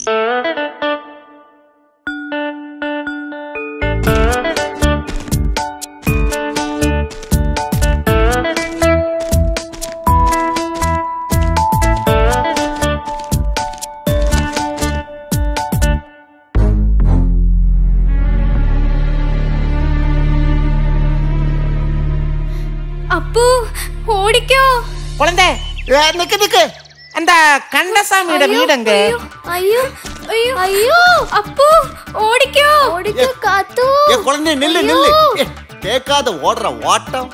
അപ്പു ഓടിക്കോ കുളന്തേ നിക്ക് നിക്ക് എന്താ കണ്ടസ്വാമിയുടെ വീടെങ്ക അയ്യോ അയ്യോ അയ്യോ അയ്യോ അപ്പു ഓടിക്കോ ഓടിക്കോ കാത്തു ஏ குழந்தை நில்லு நில்லு ஏ, கேட்காத ஓடுற ஓட்டம்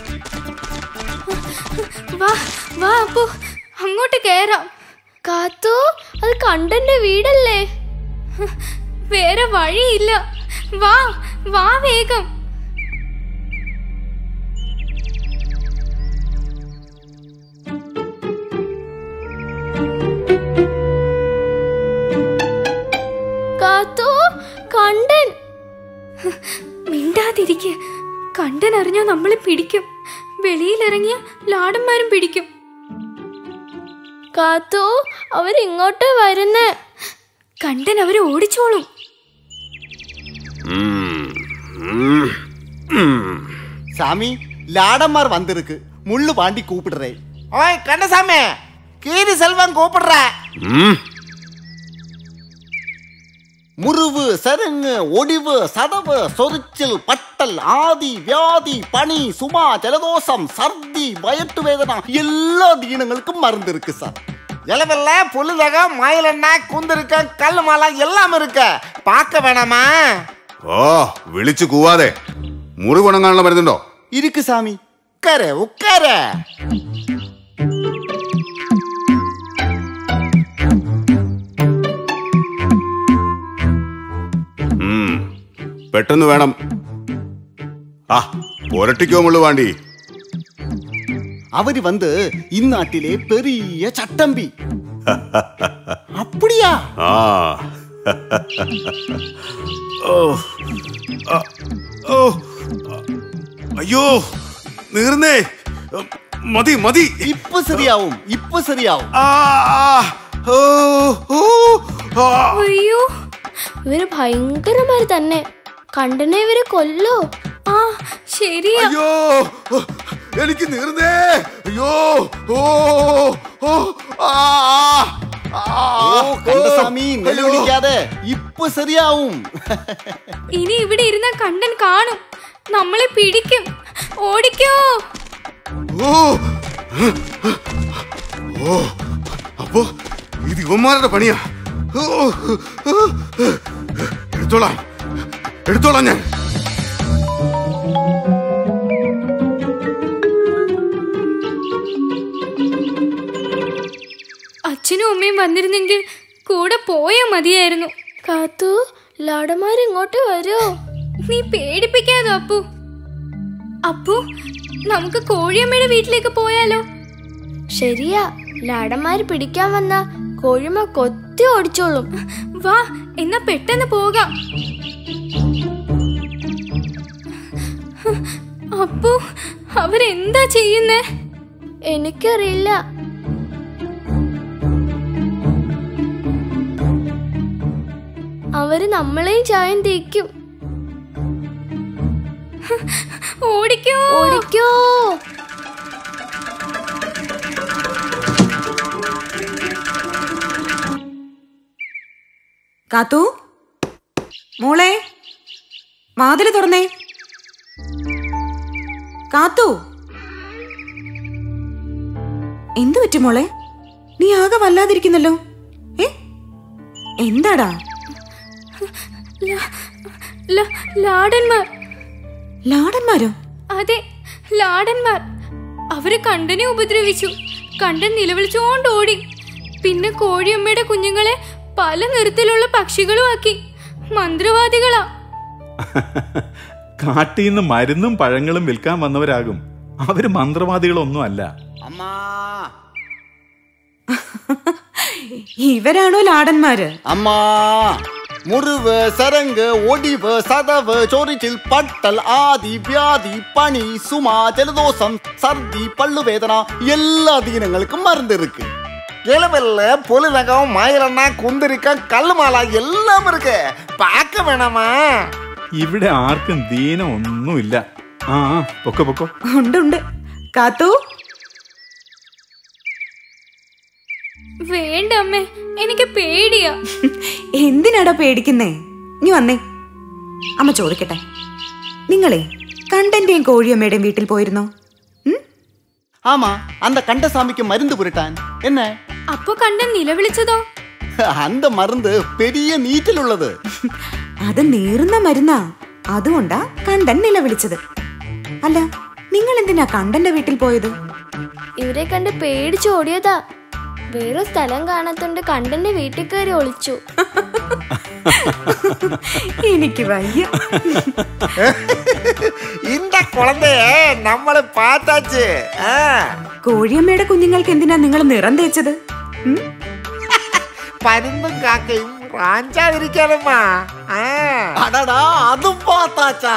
വാ വാ അപ്പു അങ്ങോട്ട് കേറാം കാത്തു അത് കണ്ടന്റെ വീടല്ലേ വേറെ വഴിയില്ല വാ വാ വേഗം കാത്തു കണ്ടൻ മിണ്ടാതിരിക്കെ കണ്ടൻ അറിഞ്ഞാ നമ്മളെ പിടിക്കും വെളിയിലിറങ്ങിയ ലാടന്മാരും പിടിക്കും കാത്തു അവരിങ്ങോട്ട് വരുന്നേ കണ്ടൻ അവരെ ഓടിച്ചോളും சாமி லாடம்மார் வந்திருக்கு முள்ளு பாண்டி கூப்பிடுறேன் ஓய் கண்டசாமி கீரி செல்வம் கூப்பிடுற முறிவு சருங்கு ஒடிவு சதவு சொரிச்சல் பட்டல் ஆதி வியாதி பனி சுமா ஜலதோஷம் சர்தி வயட்டு வேதனா எல்லா தீனங்களுக்கும் மருந்து இருக்கு சார் இளவில்ல புல்லுதகம் மயிலெண்ணெய் குந்திருக்க கல் மாலை எல்லாம் இருக்கு பார்க்க வேணாமா ഓ വിളിച്ചു കൂവാതെ മുറിവുണങ്ങാനുള്ള മരുന്നുണ്ടോ இருக்கு சாமி உட்கார உட்கார ഉം, പെട്ടെന്ന് വേണം ആ പുരട്ടിക്കോ മുള്ളു വാണ്ടി அவரு வந்து இந்நாட்டிலே பெரிய சட்டம்பி அப்படியா ആ ഓ ആ, ഓ അയ്യോ നീർന്നേ മതി മതി இப்ப சரியாவும் இப்ப சரியாവും ആ ആ, ഓ ഓ ആ അയ്യോ ഇവര് ഭയങ്കരമാര് തന്നെ കണ്ടനെ ഇവരെ കൊല്ലോ ആ ശരിയാ അയ്യോ എനിക്ക് നീർന്നേ അയ്യോ ഓ ഓ ആ ആ, ஓ கந்தசாமி അയ്യോ. நெல்லுடிக்காத இப்ப சரியாவும் ഇനി ഇവിടെ ഇരുന്ന കണ്ടൻ കാണും നമ്മളെ പിടിക്കും ഓടിക്കോ ഓ ഓ അപ്പോ ഇത് ഇവന്മാരുടെ പണിയാ ഓ, ഓ, എടുത്തോളാം എടുത്തോളാം ഞാൻ അച്ഛനും അമ്മയും വന്നിരുന്നെങ്കിൽ കൂടെ പോയാ മതിയായിരുന്നു കാത്തു ലാടന്മാരിങ്ങോട്ട് വരുമോ നീ പേടിപ്പിക്കാതോ അപ്പു അപ്പു നമുക്ക് കോഴിയമ്മയുടെ വീട്ടിലേക്ക് പോയാലോ ശരിയാ ലാടന്മാര് പിടിക്കാൻ വന്ന കോഴിയമ്മ കൊത്തി ഓടിച്ചോളും വാ എന്നാ പെട്ടെന്ന് പോകാം അപ്പു അവരെന്താ ചെയ്യുന്നേ എനിക്കറിയില്ല അവര് നമ്മളെയും ചായം തേക്കും ഓടിക്കോ ഓടിക്കോ കാത്തു മോളെ വാതില് തുറന്നേ കാത്തു എന്തു പറ്റി മോളെ നീ ആകെ വല്ലാതിരിക്കുന്നല്ലോ ഏ എന്താടാ ല- ല- ലാടന്മാർ ലാടന്മാരോ അതെ ലാടന്മാർ അവര് കണ്ടനെ ഉപദ്രവിച്ചു കണ്ടൻ നിലവിളിച്ചോണ്ട് ഓടി പിന്നെ കോഴിയമ്മയുടെ കുഞ്ഞുങ്ങളെ പല നിറത്തിലുള്ള പക്ഷികളും ആക്കി മന്ത്രവാദികളാ കാട്ടിൽ നിന്ന് മരുന്നും പഴങ്ങളും വിൽക്കാൻ വന്നവരാകും അവര് മന്ത്രവാദികളൊന്നും അല്ല அம்மா ഇവരാണോ ലാടന്മാര് அம்மா முறிவு சரங்கு ஒடிவு சதவு சொரிச்சில் பட்டல் ஆதி வியாதி பனி சுமா ஜலதோஷம் சர்தி பல்லு வேதனா எல்லா தீனங்களுக்கும் மருந்து இருக்கு கிளவெல்ல புலிதகம் மயிலண்ணா குந்திரிக்கம் கல்லு மாலா எல்லாம் இருக்கு பார்க்க வேணாமா ഇവിടെ ആർക്കും ദീനം ഒന്നുമില്ല ആ ആ, പൊക്കോ പൊക്കോ ഉണ്ട് ഉണ്ട് കാത്തു വേണ്ട അമ്മേ എനിക്ക് പേടിയാ എന്തിനാടാ പേടിക്കുന്നേ നീ വന്നേ അമ്മ ചോദിക്കട്ടെ നിങ്ങളെ കണ്ടന്റെയും കോഴിയമ്മയുടെയും വീട്ടിൽ പോയിരുന്നോ ഉം? ஆமா அந்த கண்டசாமிக்கு மருந்து புரட்டான் என்ன അപ്പൊ കണ്ടൻ നിലവിളിച്ചതോ அந்த மருந்து பெரிய நீட்டில் உள்ளது അത് നീറുന്ന മരുന്നാ അതുകൊണ്ടാ കണ്ടൻ നിലവിളിച്ചത് അല്ല നിങ്ങൾ എന്തിനാ കണ്ടന്റെ വീട്ടിൽ പോയത് ഇവരെ കണ്ട് പേടിച്ചോടിയതാ വേറെ സ്ഥലം കാണാത്തോണ്ട് കണ്ടന്റെ വീട്ടിൽ കയറി ഒളിച്ചു എനിക്ക് വയ്യ இந்த குழந்தைய நம்மள பார்த்தாச்சு ஆ. കോഴിയമ്മയുടെ കുഞ്ഞുങ്ങൾക്ക് എന്തിനാ നിങ്ങൾ നിറം തേച്ചത് ഉം? പരുന്തും കാക്കയും റാഞ്ചാതിരിക്കാനമ്മാ ആ அடடா அது பார்த்தாச்சா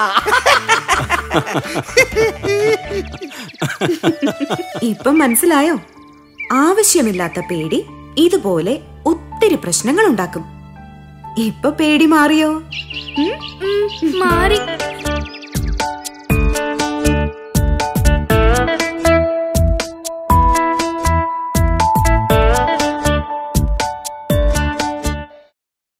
ഇപ്പം മനസ്സിലായോ ആവശ്യമില്ലാത്ത പേടി ഇതുപോലെ ഒത്തിരി പ്രശ്നങ്ങൾ ഉണ്ടാക്കും ഇപ്പൊ പേടി മാറിയോ ഉം? ഉം, മാറി